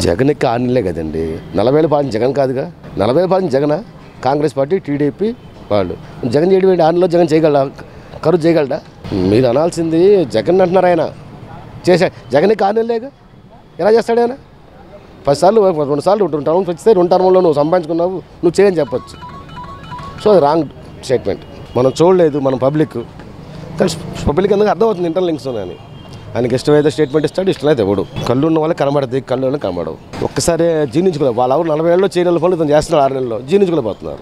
జగన్ ఎక్క ఆరు నెలలే కదండి నలభై ఏళ్ళ పాలన జగన్ కాదుగా నలభై ఏళ్ళ పాలన జగన్ కాంగ్రెస్ పార్టీ టీడీపీ వాళ్ళు జగన్ చేయడం ఏంటి ఆరు నెలలో జగన్ చేయగలడా కరువు చేయగలడా మీరు అనాల్సింది జగన్ అంటున్నారు ఆయన చేసా జగన్ ఎక్క ఆరు నెలలేగా ఎలా చేస్తాడు ఆయన పది సార్లు రెండు సార్లు రెండు టర్మ్స్ వచ్చితే రెండు టర్మ్లో నువ్వు సంపాదించుకున్నావు నువ్వు చేయని చెప్పొచ్చు సో అది రాంగ్ స్టేట్మెంట్ మనం చూడలేదు మనం పబ్లిక్ కానీ పబ్లిక్ ఎందుకు అర్థమవుతుంది ఇంటర్ లింక్స్ ఉన్నాయని ఆయనకి ఇష్టమైతే స్టేట్మెంట్ ఇస్తాడు ఇష్టం అయితే ఇవ్వడు కళ్ళు ఉన్న వాళ్ళకి కనబడుతుంది కళ్ళు ఉన్న కనబడవు ఒక్కసారి జీర్ణించుకోలేదు వాళ్ళు ఎవరు నలభై ఏళ్ళలో చేయని పనులు ఇతను చేస్తున్నారు ఆరు నెలల్లో జీర్ణించుకోలేకపోతున్నారు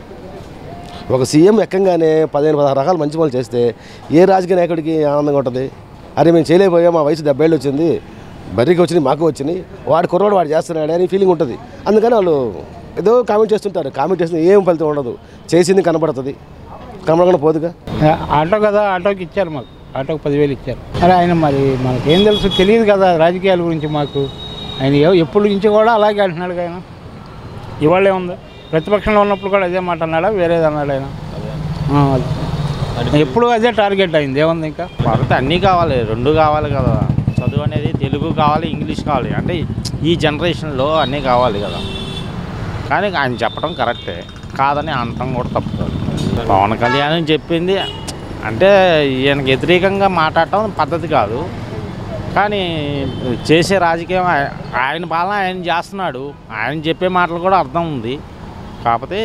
ఒక సీఎం ఎక్కంగానే పదిహేను పదహారు రకాల మంచి పనులు చేస్తే ఏ రాజకీయ నాయకుడికి ఆనందంగా ఉంటుంది అరే మేము చేయలేకపోయాం మా వయసు డెబ్బై ఏళ్ళు వచ్చింది బర్రీకి వచ్చినాయి మాకు వచ్చినాయి వాడు కుర్రోడు వాడు చేస్తున్నాడు అని ఫీలింగ్ ఉంటుంది అందుకని వాళ్ళు ఏదో కామెంట్ చేస్తుంటారు కామెంట్ చేస్తే ఏం ఫలితం ఉండదు చేసింది కనబడుతుంది కనబడకుండా పోదుగా ఆటో కదా ఆటోకి ఇచ్చారు మాకు ఆటోకి పదివేలు ఇచ్చారు మరి ఆయన మరి మనకేం తెలుసు తెలియదు కదా రాజకీయాల గురించి మాకు ఆయన ఎవ- ఎప్పటి నుంచి కూడా అలాగే అంటున్నాడు ఆయన ఇవాళే ఉంది ప్రతిపక్షంలో ఉన్నప్పుడు కూడా అదే మాట అన్నాడా వేరేది అన్నాడు ఆయన ఆ, అది. ఎప్పుడు అదే టార్గెట్ అయింది ఏముంది ఇంకా భారత్ అన్నీ కావాలి రెండు కావాలి కదా చదువు అనేది తెలుగు కావాలి ఇంగ్లీష్ కావాలి అంటే ఈ జనరేషన్లో అన్నీ కావాలి కదా కానీ ఆయన చెప్పడం కరెక్టే కాదని అనటం కూడా తప్పు కాదు పవన్ కళ్యాణ్ చెప్పింది అంటే ఈయనకి వ్యతిరేకంగా మాట్లాడటం పద్ధతి కాదు కానీ చేసే రాజకీయం ఆయ- ఆయన పాలన ఆయన చేస్తున్నాడు ఆయన చెప్పే మాటలు కూడా అర్థం ఉంది కాకపోతే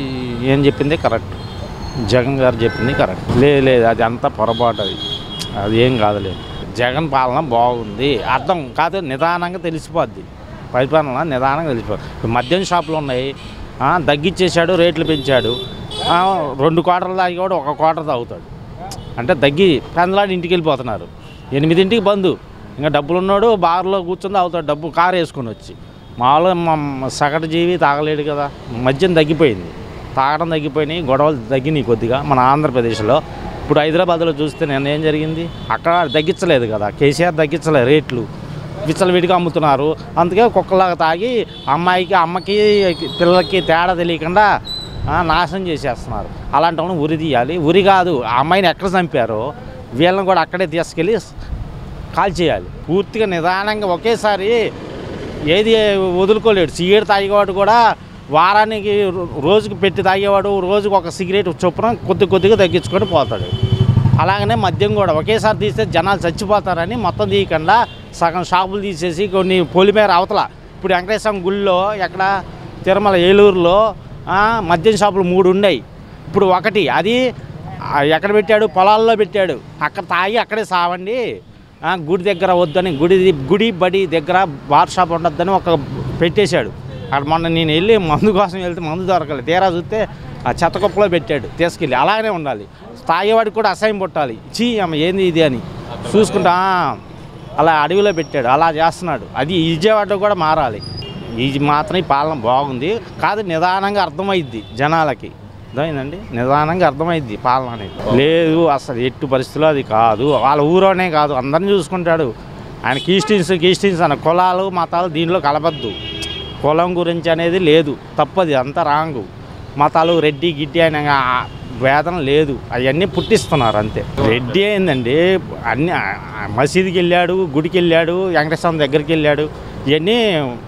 ఏం చెప్పింది కరెక్ట్ జగన్ గారు చెప్పింది కరెక్ట్ లేదు లేదు అది అంతా పొరపాటు అది అది ఏం కాదులేదు జగన్ పాలన బాగుంది అర్థం కాదు నిదానంగా తెలిసిపోద్ది పరిపాలన నిదానంగా తెలిసిపోద్ది ఇప్పుడు మద్యం షాపులు ఉన్నాయి ఆ, తగ్గిచ్చేసాడు రేట్లు పెంచాడు ఆ, రెండు కోటలు తాగి కూడా ఒక కోటర్ తాగుతాడు అంటే తగ్గి పెందలాడి ఇంటికి వెళ్ళిపోతున్నారు ఎనిమిదింటికి బంద్ ఇంకా డబ్బులు ఉన్నాడు బార్లో కూర్చొని తాగుతాడు డబ్బు కారు వేసుకొని వచ్చి మామూలుగా మా సగటు జీవి తాగలేడు కదా మద్యం తగ్గిపోయింది తాగడం తగ్గిపోయినాయి గొడవలు తగ్గినాయి కొద్దిగా మన ఆంధ్రప్రదేశ్లో ఇప్పుడు హైదరాబాద్లో చూస్తే నేను ఏం జరిగింది అక్కడ తగ్గించలేదు కదా కేసీఆర్ తగ్గించలేదు రేట్లు విచ్చలవిడిగా అమ్ముతున్నారు అందుకే కుక్కలాగా తాగి అమ్మాయికి అమ్మకి పిల్లలకి తేడా తెలియకుండా ఆ, నాశనం చేసేస్తున్నారు అలాంటి వాళ్ళని ఉరి తీయాలి ఉరి కాదు ఆ అమ్మాయిని ఎక్కడ చంపారో వీళ్ళని కూడా అక్కడే తీసుకెళ్ళి కాల్ చేయాలి పూర్తిగా నిదానంగా ఒకేసారి ఏది వదులుకోలేడు సిగరెట్ తాగేవాడు కూడా వారానికి రో- రోజుకి పెట్టి తాగేవాడు రోజుకి ఒక సిగరెట్ చొప్పున కొద్ది కొద్దిగా తగ్గించుకొని పోతాడు అలాగనే మద్యం కూడా ఒకేసారి తీస్తే జనాలు చచ్చిపోతారని మొత్తం తీయకుండా సగం షాపులు తీసేసి కొన్ని పొలిమేర అవతల ఇప్పుడు వెంకటేశ్వరం గుళ్ళో ఎక్కడ తిరుమల ఏలూరులో ఆ, మద్యం షాపులు మూడు ఉన్నాయి ఇప్పుడు ఒకటి అది ఆ, ఎక్కడ పెట్టాడు పొలాల్లో పెట్టాడు అక్కడ తాగి అక్కడే సావండి ఆ, గుడి దగ్గర వద్దని గుడి గుడి బడి దగ్గర బార్ షాప్ ఉండొద్దని ఒక పెట్టేశాడు అక్కడ మొన్న నేను వెళ్ళి మందు కోసం వెళ్తే మందు దొరకలేదు తీరా చూస్తే ఆ చెత్త కుప్పలో పెట్టాడు తీసుకెళ్ళి అలాగనే ఉండాలి తాగేవాడికి కూడా అసహ్యం పుట్టాలి చీ అమ్మ ఏంది ఇది అని చూసుకుంటా "ఆ, అలా అడవిలో పెట్టాడు అలా చేస్తున్నాడు అది విజయవాడలో కూడా మారాలి ఇది మాత్రం ఈ పాలన బాగుంది కాదు నిదానంగా అర్థమైద్ది జనాలకి అర్థమైందండి నిదానంగా అర్థమైద్ది పాలన అనేది లేదు అసలు ఎట్టు పరిస్థితుల్లో అది కాదు వాళ్ళ ఊరోనే కాదు అందరిని చూసుకుంటాడు ఆయన కీస్టిన్స్ కీస్టిన్స్ అన్న కులాలు మతాలు దీనిలో కలపద్దు కులం గురించి అనేది లేదు తప్పది అంతా రాంగు మతాలు రెడ్డి గిడ్డి అనే ఆ వేదన లేదు అవన్నీ పుట్టిస్తున్నారు అంతే రెడ్డి ఏందండి అన్ని ఆ, ఆ, మసీదుకి వెళ్ళాడు గుడికి వెళ్ళాడు వెంకటేశ్వరం దగ్గరికి వెళ్ళాడు ఇవన్నీ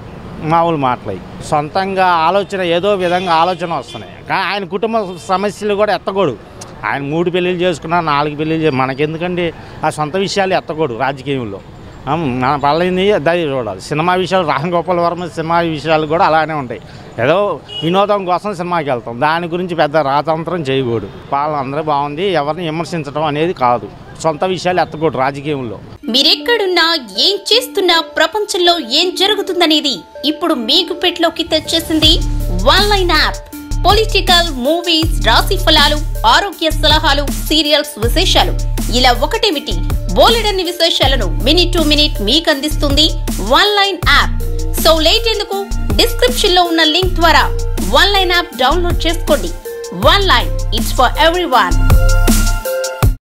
మామూలు మాటలవి సొంతంగా ఆలోచన ఏదో విధంగా ఆలోచన వస్తున్నాయి కానీ ఆయన కుటుంబ సమస్యలు కూడా ఎత్తకూడు ఆయన మూడు పెళ్ళిళ్ళు చేసుకున్నా నాలుగు పెళ్ళిళ్ళు చే- మనకెందుకండి ఆ సొంత విషయాలు ఎత్తకూడు రాజకీయంలో ఆ, మన పళ్ళని దయ చూడాలి సినిమా విషయాలు రామ్ గోపాల్ వర్మ సినిమా విషయాలు కూడా అలానే ఉంటాయి ఏదో వినోదం కోసం సినిమాకి వెళ్తాం దాని గురించి పెద్ద రాతంత్రం చేయకూడదు పాలన అందరూ బాగుంది ఎవరిని విమర్శించడం అనేది కాదు సొంత విషయాలు ఎత్తకూడదు రాజకీయంలో మీరెక్కడున్నా ఏం చేస్తున్నా ప్రపంచంలో ఏం జరుగుతుందనేది ఇప్పుడు మీకు పెట్లోకి తెచ్చేసింది one line app political movies రాశి ఫలాలు ఆరోగ్య సలహాలు సీరియల్స్ విశేషాలు ఇలా ఒకటేమిటి బోలెడన్ని విశేషాలను మినిట్ టు మినిట్ మీకు అందిస్తుంది one line app so late ఎందుకు డిస్క్రిప్షన్ లో ఉన్న లింక్ ద్వారా వన్ లైన్ యాప్ డౌన్లోడ్ చేసుకోండి one line it's for every